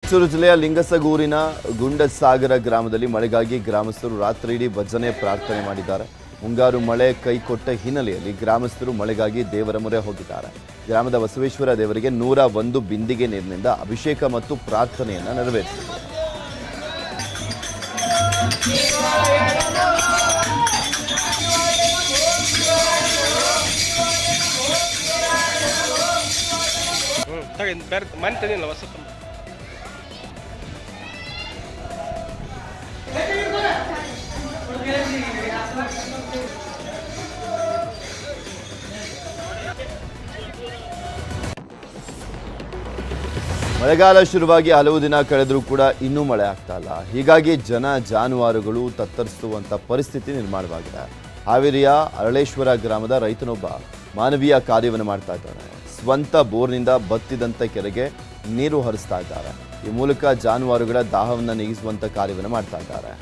ರಾಯಚೂರು ಜಿಲ್ಲೆಯ ಲಿಂಗಸಗೂರಿನ ಗುಂಡಸಾಗರ ಗ್ರಾಮದಲ್ಲಿ ಮಳೆಗಾಗಿ ಗ್ರಾಮಸ್ಥರು ರಾತ್ರಿಯಿಡೀ ಭಜನೆ ಪ್ರಾರ್ಥನೆ ಮಾಡಿದ್ದಾರೆ ಮುಂಗಾರು ಮಳೆ ಕೈಕೊಟ್ಟ ಹಿನ್ನೆಲೆಯಲ್ಲಿ ಗ್ರಾಮಸ್ಥರು ಮಳೆಗಾಗಿ ದೇವರ ಮೊರೆ ಹೋಗಿದ್ದಾರೆ ಗ್ರಾಮದ ಬಸವೇಶ್ವರ ದೇವರಿಗೆ ನೂರ ಒಂದು ಬಿಂದಿಗೆ ನೀರಿನಿಂದ ಅಭಿಷೇಕ ಮತ್ತು ಪ್ರಾರ್ಥನೆಯನ್ನ ನೆರವೇರಿಸಿದರು ಹ್ಞೂ ತಗ ಬೇರೆ ಮನೆ ತಂದಿಲ್ಲ ಹೊಸ ತುಂಬ ಮಳೆಗಾಲ ಶುರುವಾಗಿ ಹಲವು ದಿನ ಕಳೆದರೂ ಕೂಡ ಇನ್ನೂ ಮಳೆ ಆಗ್ತಾ ಇಲ್ಲ ಹೀಗಾಗಿ ಜನ ಜಾನುವಾರುಗಳು ತತ್ತರಿಸುವಂಥ ಪರಿಸ್ಥಿತಿ ನಿರ್ಮಾಣವಾಗಿದೆ ಹಾವೇರಿಯ ಅರಳೇಶ್ವರ ಗ್ರಾಮದ ರೈತನೊಬ್ಬ ಮಾನವೀಯ ಕಾರ್ಯವನ್ನು ಮಾಡ್ತಾ ಇದ್ದಾನೆ ಸ್ವಂತ ಬೋರ್ನಿಂದ ಬತ್ತಿದಂಥ ಕೆರೆಗೆ ನೀರು ಹರಿಸ್ತಾ ಇದ್ದಾರೆ ಈ ಮೂಲಕ ಜಾನುವಾರುಗಳ ದಾಹವನ್ನು ನೀಗಿಸುವಂಥ ಕಾರ್ಯವನ್ನು ಮಾಡ್ತಾ ಇದ್ದಾರೆ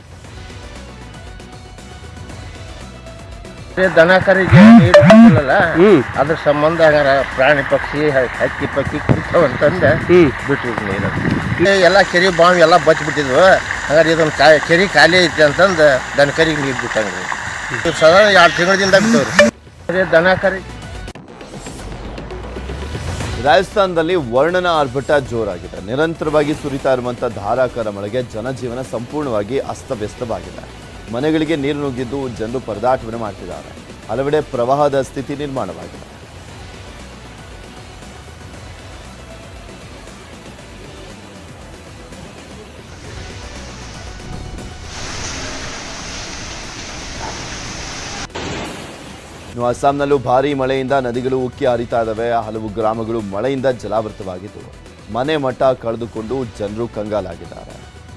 ದನ ಕರಿಗೆ ನೀರು ಸಿಗಲ್ಲ ಅದ್ರ ಸಂಬಂಧ ಹಂಗಾರ ಪ್ರಾಣಿ ಪಕ್ಷಿ ಹ- ಹಕ್ಕಿ ಪಕ್ಕಿ ಕುಡ್ತಾವಂತಂದ ಬಿಟ್ರು ನೀರು ಇಲ್ಲಿ ಎಲ್ಲ ಕೆರೆ ಬಾವಿ ಎಲ್ಲ ಬಚ್ಚಿಬಿಟ್ಟಿದ್ವು ಹಂಗಾರೆ ಇದೊಂದು ಕಾ ಕೆರೆ ಖಾಲಿ ಐತಿ ಅಂತಂದು ದನ ಕರಿಗೆ ನೀರು ಬಿಟ್ಟಂಗ್ರಿ ಇದು ಸಾಧಾರಣ ಎರಡು ತಿಂಗಳಿಂದ ಬಿಟ್ಟವ್ರಿ ದನ ಕರಿ ರಾಜಸ್ಥಾನದಲ್ಲಿ ವರ್ಣನ ಆರ್ಭಟ ಜೋರಾಗಿದೆ ನಿರಂತರವಾಗಿ ಸುರಿತಾ ಇರುವಂಥ ಧಾರಾಕಾರ ಮಳೆಗೆ ಜನಜೀವನ ಸಂಪೂರ್ಣವಾಗಿ ಅಸ್ತವ್ಯಸ್ತವಾಗಿದೆ ಮನೆಗಳಿಗೆ ನೀರು ನುಗ್ಗಿದ್ದು ಜನರು ಪರದಾಟವನ್ನು ಮಾಡ್ತಿದ್ದಾರೆ ಹಲವೆಡೆ ಪ್ರವಾಹದ ಸ್ಥಿತಿ ನಿರ್ಮಾಣವಾಗಿದೆ ಇನ್ನು ಅಸ್ಸಾಂನಲ್ಲೂ ಭಾರೀ ಮಳೆಯಿಂದ ನದಿಗಳು ಉಕ್ಕಿ ಹರಿತಾ ಇದ್ದಾವೆ ಹಲವು ಗ್ರಾಮಗಳು ಮಳೆಯಿಂದ ಜಲಾವೃತವಾಗಿದ್ದು ಮನೆ ಮಠ ಕಳೆದುಕೊಂಡು ಜನರು ಕಂಗಾಲಾಗಿದ್ದಾರೆ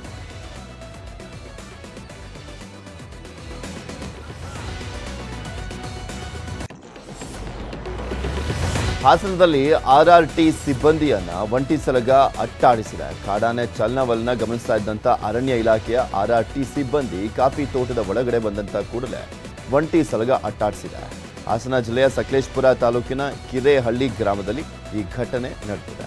ಹಾಸನದಲ್ಲಿ ಆರ್ಆರ್ಟಿ ಸಿಬ್ಬಂದಿಯನ್ನ ಒಂಟಿ ಸಲಗ ಅಟ್ಟಾಡಿಸಿದೆ ಕಾಡಾನೆ ಚಲನವಲನ ಗಮನಿಸ್ತಾ ಇದ್ದಂತ ಅರಣ್ಯ ಇಲಾಖೆಯ ಆರ್ಆರ್ಟಿ ಸಿಬ್ಬಂದಿ ಕಾಫಿ ತೋಟದ ಒಳಗಡೆ ಬಂದಂತ ಕೂಡಲೇ ಒಂಟಿ ಸಲಗ ಅಟ್ಟಾಡಿಸಿದೆ ಹಾಸನ ಜಿಲ್ಲೆಯ ಸಕಲೇಶ್ಪುರ ತಾಲೂಕಿನ ಕಿರೇಹಳ್ಳಿ ಗ್ರಾಮದಲ್ಲಿ ಈ ಘಟನೆ ನಡೆದಿದೆ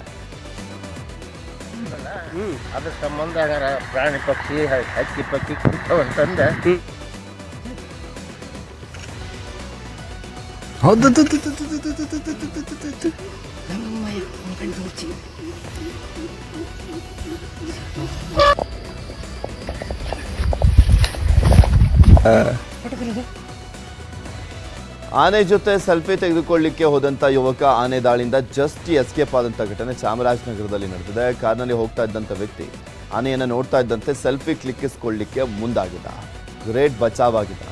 ಅದ್ರ ಸಂಬಂಧ ಹಂಗಾರ ಪ್ರಾಣಿ ಪಕ್ಷಿ ಹ- ಹಕ್ಕಿ ಪಕ್ಕಿ ಕುಡ್ತಾವಂತಂದ ಆನೆ ಜೊತೆ ಸೆಲ್ಫಿ ತೆಗೆದುಕೊಳ್ಳಿಕ್ಕೆ ಹೋದಂತ ಯುವಕ ಆನೆ ದಾಳಿಯಿಂದ ಜಸ್ಟ್ ಎಸ್ಕೇಪ್ ಆದಂತ ಘಟನೆ ಚಾಮರಾಜನಗರದಲ್ಲಿ ನಡೆದಿದೆ ಕಾರ್ನಲ್ಲಿ ಹೋಗ್ತಾ ಇದ್ದಂತ ವ್ಯಕ್ತಿ ಆನೆಯನ್ನ ನೋಡ್ತಾ ಇದ್ದಂತೆ ಸೆಲ್ಫಿ ಕ್ಲಿಕ್ಕಿಸ್ಕೊಳ್ಳಿಕ್ಕೆ ಮುಂದಾಗಿದ್ದ ಗ್ರೇಟ್ ಬಚಾವ್ ಆಗಿದ್ದ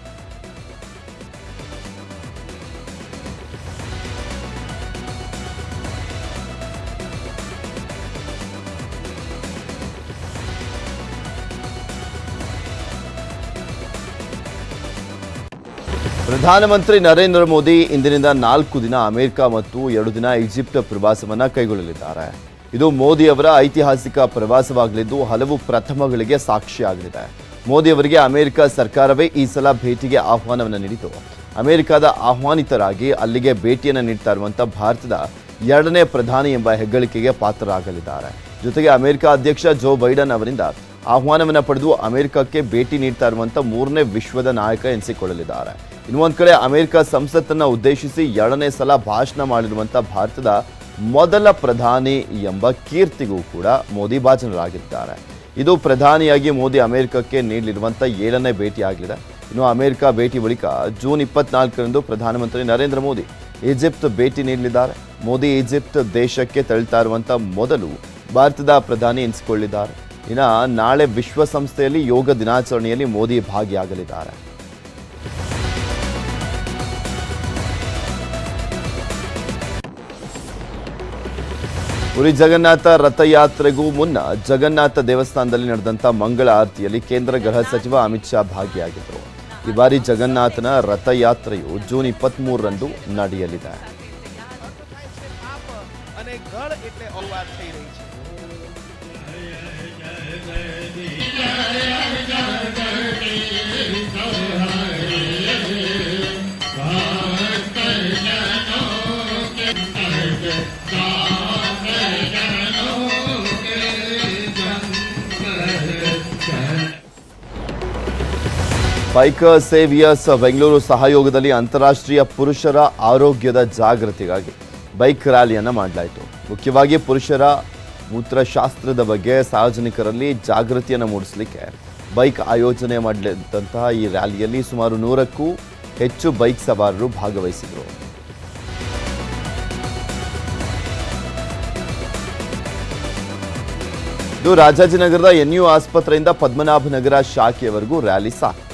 ಪ್ರಧಾನಮಂತ್ರಿ ನರೇಂದ್ರ ಮೋದಿ ಇಂದಿನಿಂದ ನಾಲ್ಕು ದಿನ ಅಮೆರಿಕ ಮತ್ತು ಎರಡು ದಿನ ಈಜಿಪ್ಟ್ ಪ್ರವಾಸವನ್ನ ಕೈಗೊಳ್ಳಲಿದ್ದಾರೆ ಇದು ಮೋದಿ ಅವರ ಐತಿಹಾಸಿಕ ಪ್ರವಾಸವಾಗಲಿದ್ದು ಹಲವು ಪ್ರಥಮಗಳಿಗೆ ಸಾಕ್ಷಿಯಾಗಲಿದೆ ಮೋದಿ ಅವರಿಗೆ ಅಮೆರಿಕ ಸರ್ಕಾರವೇ ಈ ಸಲ ಭೇಟಿಗೆ ಆಹ್ವಾನವನ್ನು ನೀಡಿತು ಅಮೆರಿಕದ ಆಹ್ವಾನಿತರಾಗಿ ಅಲ್ಲಿಗೆ ಭೇಟಿಯನ್ನು ನೀಡ್ತಾ ಇರುವಂಥ ಭಾರತದ ಎರಡನೇ ಪ್ರಧಾನಿ ಎಂಬ ಹೆಗ್ಗಳಿಕೆಗೆ ಪಾತ್ರರಾಗಲಿದ್ದಾರೆ ಜೊತೆಗೆ ಅಮೆರಿಕ ಅಧ್ಯಕ್ಷ ಜೋ ಬೈಡನ್ ಅವರಿಂದ ಆಹ್ವಾನವನ್ನು ಪಡೆದು ಅಮೆರಿಕಕ್ಕೆ ಭೇಟಿ ನೀಡ್ತಾ ಇರುವಂಥ ಮೂರನೇ ವಿಶ್ವದ ನಾಯಕ ಎನಿಸಿಕೊಳ್ಳಲಿದ್ದಾರೆ ಇನ್ನು ಒಂದ್ ಕಡೆ ಅಮೆರಿಕ ಸಂಸತ್ತನ್ನ ಉದ್ದೇಶಿಸಿ ಎರಡನೇ ಸಲ ಭಾಷಣ ಮಾಡಿರುವಂಥ ಭಾರತದ ಮೊದಲ ಪ್ರಧಾನಿ ಎಂಬ ಕೀರ್ತಿಗೂ ಕೂಡ ಮೋದಿ ಭಾಜನರಾಗಿದ್ದಾರೆ ಇದು ಪ್ರಧಾನಿಯಾಗಿ ಮೋದಿ ಅಮೆರಿಕಕ್ಕೆ ನೀಡಲಿರುವಂಥ ಏಳನೇ ಭೇಟಿಯಾಗಲಿದೆ ಇನ್ನು ಅಮೆರಿಕ ಭೇಟಿ ಬಳಿಕ ಜೂನ್ ಇಪ್ಪತ್ನಾಲ್ಕರಂದು ಪ್ರಧಾನಮಂತ್ರಿ ನರೇಂದ್ರ ಮೋದಿ ಈಜಿಪ್ಟ್ ಭೇಟಿ ನೀಡಲಿದ್ದಾರೆ ಮೋದಿ ಈಜಿಪ್ಟ್ ದೇಶಕ್ಕೆ ತೆರಳ್ತಾ ಇರುವಂಥ ಮೊದಲು ಭಾರತದ ಪ್ರಧಾನಿ ಎನಿಸಿಕೊಳ್ಳಿದ್ದಾರೆ ಇನ್ನು ನಾಳೆ ವಿಶ್ವಸಂಸ್ಥೆಯಲ್ಲಿ ಯೋಗ ದಿನಾಚರಣೆಯಲ್ಲಿ ಮೋದಿ ಭಾಗಿಯಾಗಲಿದ್ದಾರೆ ಪುರಿ ಜಗನ್ನಾಥ ರಥಯಾತ್ರೆಗೂ ಮುನ್ನ ಜಗನ್ನಾಥ ದೇವಸ್ಥಾನದಲ್ಲಿ ನಡೆದಂಥ ಮಂಗಳ ಆರತಿಯಲ್ಲಿ ಕೇಂದ್ರ ಗೃಹ ಸಚಿವ ಅಮಿತ್ ಶಾ ಭಾಗಿಯಾಗಿದ್ದರು ಈ ಬಾರಿ ಜಗನ್ನಾಥನ ರಥಯಾತ್ರೆಯು ಜೂನ್ ಇಪ್ಪತ್ತ್ಮೂರರಂದು ನಡೆಯಲಿದೆ અને ગળ એટલે અનુવાદ થઈ રહી છે ಬೈಕರ್ ಸೇವಿಯರ್ಸ್ ಬೆಂಗಳೂರು ಸಹಯೋಗದಲ್ಲಿ ಅಂತಾರಾಷ್ಟ್ರೀಯ ಪುರುಷರ ಆರೋಗ್ಯದ ಜಾಗೃತಿಗಾಗಿ ಬೈಕ್ ರ್ಯಾಲಿಯನ್ನು ಮಾಡಲಾಯಿತು ಮುಖ್ಯವಾಗಿ ಪುರುಷರ ಮೂತ್ರಶಾಸ್ತ್ರದ ಬಗ್ಗೆ ಸಾರ್ವಜನಿಕರಲ್ಲಿ ಜಾಗೃತಿಯನ್ನು ಮೂಡಿಸಲಿಕ್ಕೆ ಬೈಕ್ ಆಯೋಜನೆ ಮಾಡಲಿದ್ದಂತಹ ಈ ರ್ಯಾಲಿಯಲ್ಲಿ ಸುಮಾರು ನೂರಕ್ಕೂ ಹೆಚ್ಚು ಬೈಕ್ ಸವಾರರು ಭಾಗವಹಿಸಿದರು ಇದು ರಾಜಾಜಿನಗರದ ಎನ್ಯು ಆಸ್ಪತ್ರೆಯಿಂದ ಪದ್ಮನಾಭನಗರ ಶಾಖೆಯವರೆಗೂ ರ್ಯಾಲಿ ಸಾಕ್ತು